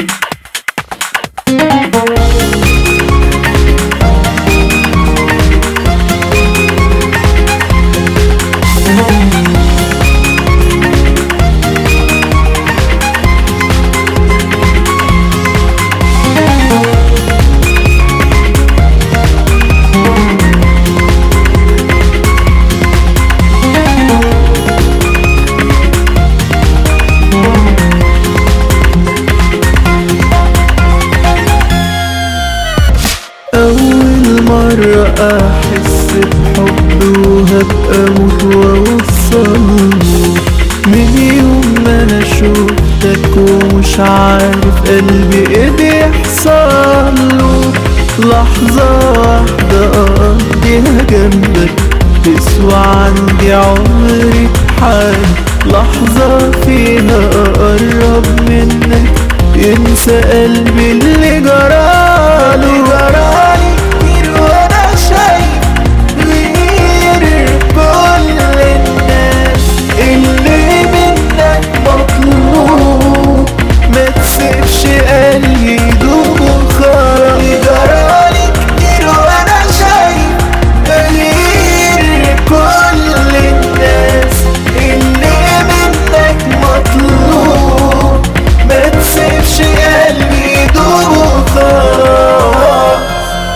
أول مرة أحس بحب وهبقى موت وأوصله من يوم ما أنا شوفتك ومش عارف قلبي إيه بيحصله لحظة واحدة أقضيها جنبك تسوى عندي عمري بحالي لحظة فيها أقرب منك ينسى قلبي اللي جراله جرالي كتير وانا شايف غير كل الناس اللي منك مطلوب ما تسيبش قلبي يدوب خراب جرالي كتير وانا شايف غير كل الناس اللي منك مطلوب ما تسيبش قلبي يدوب خلاص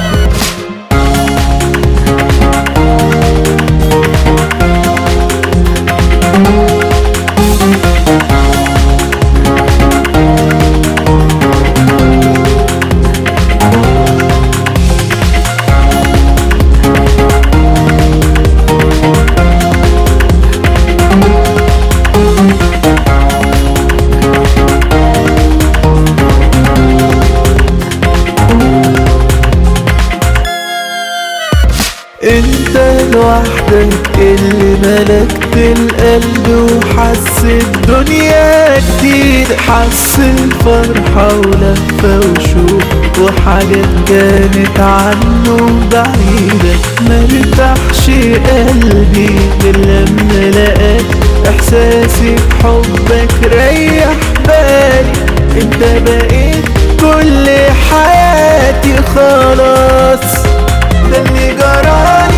انت لوحدك اللي ملكت القلب وحس الدنيا جديد حس الفرحة ولفة وشوق وحاجات كانت عنه بعيدة مرتاحش قلبي غير لما لقاك احساسي بحبك ريح بالي انت بقيت كل حياتي خلاص ده اللي جرالي